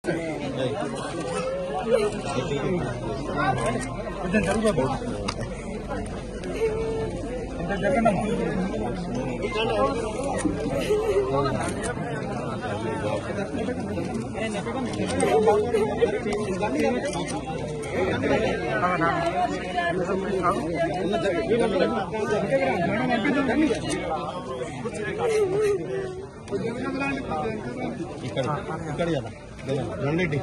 కొంచెం జరుగుతుంది కొంచెం జరగండి ఇక్కడ ఇక్కడ కదా రెండింటి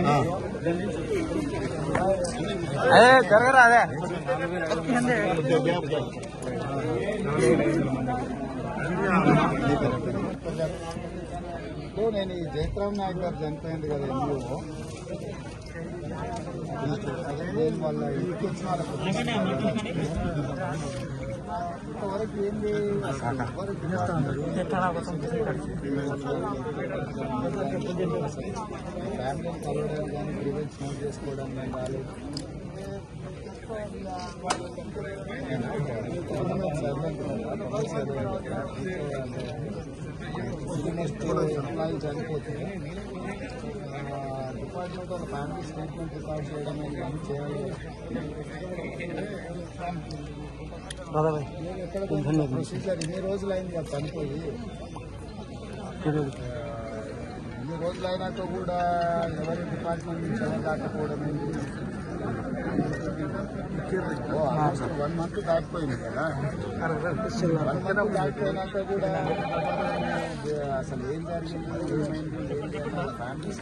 అదే జరగరా అదే ఇప్పుడు నేను ఈ జయత్రామ్ నాయక్ గారు చనిపోయింది కదా ఎందుకు నేను వాళ్ళ ఇంటికి వచ్చిన వాళ్ళకు ఇంతవరకు ఏంది అసలు ఎవరికి ఫ్యామిలీని కలవడం కానీ ప్రివెన్స్ నోట్ చేసుకోవడం కానీ రాలేదు ఎంప్లాయీ చనిపోతే డిపార్ట్మెంట్ వాళ్ళ ఫ్యామిలీ స్టేట్మెంట్ రికార్డ్ చేయడం కానీ చేయాలి ప్రొసీజర్ ఇన్ని రోజులు అయింది కదా చనిపోయి ఇన్ని రోజులు అయినాక కూడా ఎవరి డిపార్ట్మెంట్ నుంచి ఎవరు దాకపోవడం ఏంటి ఓ ఆల్మోస్ట్ వన్ మంత్ దాటిపోయింది కదా వన్ మంత్ దాటిపోయినాక కూడా అసలు ఏం జరిగింది ఏమైంది ఏం జరిగింది ఫ్యామిలీ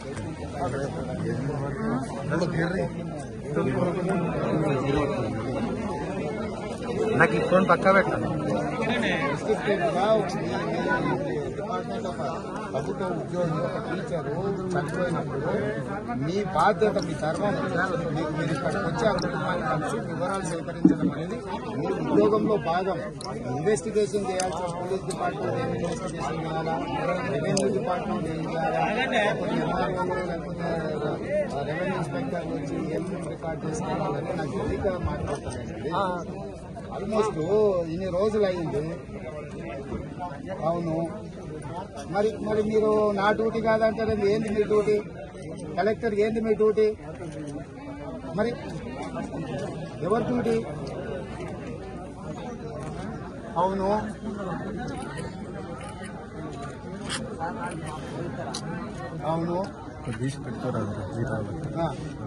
నాకు ఈ ఫోన్ పక్కా పెట్టాను గా డిపార్ట్మెంట్ ఒక ప్రభుత్వ ఉద్యోగి ఒక టీచరు చనిపోయినప్పుడు మీ బాధ్యత మీ ధర్మం మీకు మీరు ఇక్కడికి వచ్చి ఆ కుటుంబాన్ని కలిసి వివరాలు సేకరించడం అనేది మీ ఉద్యోగంలో భాగం ఇన్వెస్టిగేషన్ చేయాల్సిన పోలీస్ డిపార్ట్మెంట్ ఏం ఇన్వెస్టిగేషన్ చేయాలా రెవెన్యూ డిపార్ట్మెంట్ ఏం చేయాలా లేకపోతే ఎంఆర్ఓలు లేకపోతే రెవెన్యూ ఇన్స్పెక్టర్ వచ్చి ఏం రికార్డ్ చేసుకోవాలని నాకు తెలియక మాట్లాడతానండి ఆల్మోస్ట్ ఇన్ని రోజులు అయింది అవును మరి మరి మీరు నా డ్యూటీ కాదంటారు ఏంది మీ డ్యూటీ కలెక్టర్ ఏంది మీ డ్యూటీ మరి ఎవరి డ్యూటీ అవును అవును తీసి పెట్టుకోరాదు జీతాలు ఆ.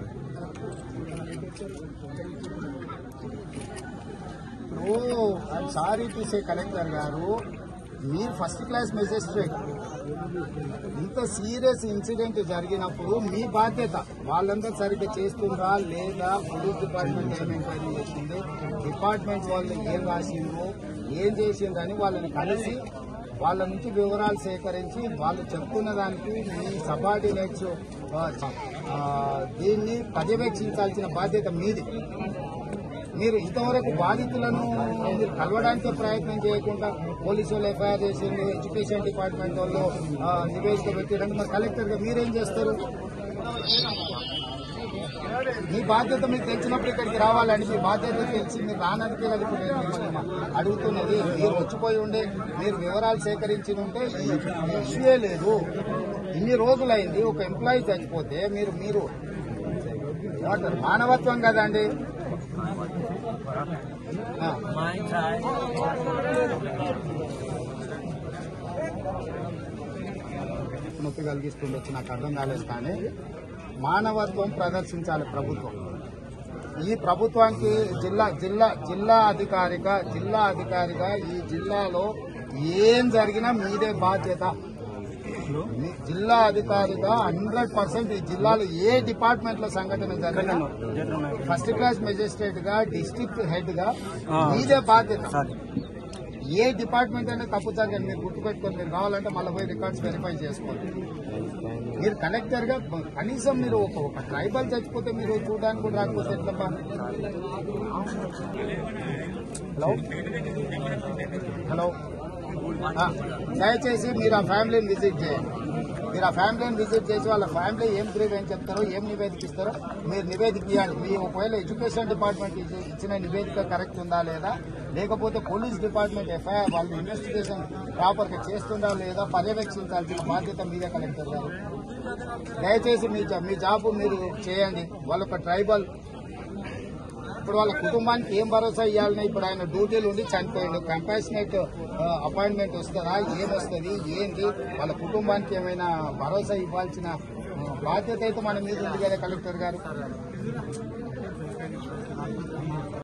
ఇప్పుడు I'm sorry to say collector గారు మీరు ఫస్ట్ క్లాస్ మెజిస్ట్రేట్ ఇంత సీరియస్ ఇన్సిడెంట్ జరిగినప్పుడు మీ బాధ్యత వాళ్ళందరూ సరిగ్గా చేస్తుండ్రా లేదా పోలీస్ డిపార్ట్మెంట్ ఏం ఎంక్వైరీ చేసింది డిపార్ట్మెంట్ వాళ్ళు ఏం రాసిండ్రు ఏం చేసిండ్రని వాళ్ళని కలిసి వాళ్ళ నుంచి వివరాలు సేకరించి వాళ్ళు చెప్తున్న దానికి మీ సబార్డినేట్స్ దీన్ని పర్యవేక్షించాల్సిన బాధ్యత మీది మీరు ఇంతవరకు బాధితులను మీరు కలవడానికి ప్రయత్నం చేయకుండా పోలీసు వాళ్ళు ఎఫ్ఐఆర్ చేసిండు ఎడ్యుకేషన్ డిపార్ట్మెంట్ వాళ్ళు ఆ, నివేదిక పెట్టారంటే మరి కలెక్టర్ గా మీరేం చేస్తారు మీ బాధ్యత మీకు తెలిసినప్పుడు ఇక్కడికి రావాలండి మీ బాధ్యత తెలిసి మీరు రానందుకే కదా ఇప్పుడు నేను మిమ్మల్ని అడుగుతున్నది మీరు వచ్చిపోయి ఉండే మీరు వివరాలు సేకరించి ఉంటే ఈ ఇష్యూయే లేదు ఇన్ని రోజులైంది ఒక ఎంప్లాయీ చచ్చిపోతే మీరు మీరు ఏమంటారు మానవత్వం కదండి ఆ. నొప్పి కలిగిస్తుండొచ్చు నాకు అర్థం కాలేదు కానీ మానవత్వం ప్రదర్శించాలి ప్రభుత్వం ఈ ప్రభుత్వానికి జిల్లా జిల్లా జిల్లా అధికారిగా జిల్లా అధికారిగా ఈ జిల్లాలో ఏం జరిగినా మీదే బాధ్యత మీ జిల్లా అధికారిగా హండ్రెడ్ పర్సెంట్ ఈ జిల్లాలో ఏ డిపార్ట్మెంట్ లో సంఘటన జరిగినా ఫస్ట్ క్లాస్ మెజిస్ట్రేట్ గా డిస్ట్రిక్ట్ హెడ్ గా మీదే బాధ్యత ఏ డిపార్ట్మెంట్ అయినా తప్పు జరగండి మీరు గుర్తుపెట్టుకొని మీరు కావాలంటే మళ్ళీ పోయి రికార్డ్స్ వెరిఫై చేసుకోండి మీరు కలెక్టర్ గా కనీసం మీరు ఒక ఒక ట్రైబల్ చచ్చిపోతే మీరు చూడడానికి కూడా రాకపోతే ఎట్లబ్బా హలో హలో ఆ, దయచేసి మీరు ఆ ఫ్యామిలీని విజిట్ చేయండి మీరు ఆ ఫ్యామిలీని విజిట్ చేసి వాళ్ళ ఫ్యామిలీ ఏం గ్రీవెన్స్ చెప్తారో ఏం నివేదిక ఇస్తారో మీరు నివేదిక ఇవ్వండి మీ ఒకవేళ ఎడ్యుకేషన్ డిపార్ట్మెంట్ ఇచ్చి- ఇచ్చిన నివేదిక కరెక్ట్ ఉందా లేదా లేకపోతే పోలీస్ డిపార్ట్మెంట్ ఎఫ్ఐఆర్ వాళ్ళు ఇన్వెస్టిగేషన్ ప్రాపర్గా చేస్తుందా లేదా పర్యవేక్షించాల్సిన బాధ్యత మీదే కలెక్టర్ గారు దయచేసి మీ జా- మీ జాబ్ మీరు చేయండి వాళ్ళ ఒక ట్రైబల్ ఇప్పుడు వాళ్ళ కుటుంబానికి ఏం భరోసా ఇవ్వాలని ఇప్పుడు ఆయన డ్యూటీలు ఉండి చనిపోయాడు కంపాషనేట్ అపాయింట్మెంట్ వస్తుందా ఏం వస్తుంది ఏంది వాళ్ళ కుటుంబానికి ఏమైనా భరోసా ఇవ్వాల్సిన ఆ, బాధ్యత అయితే మన మీద ఉంది కదా కలెక్టర్ గారు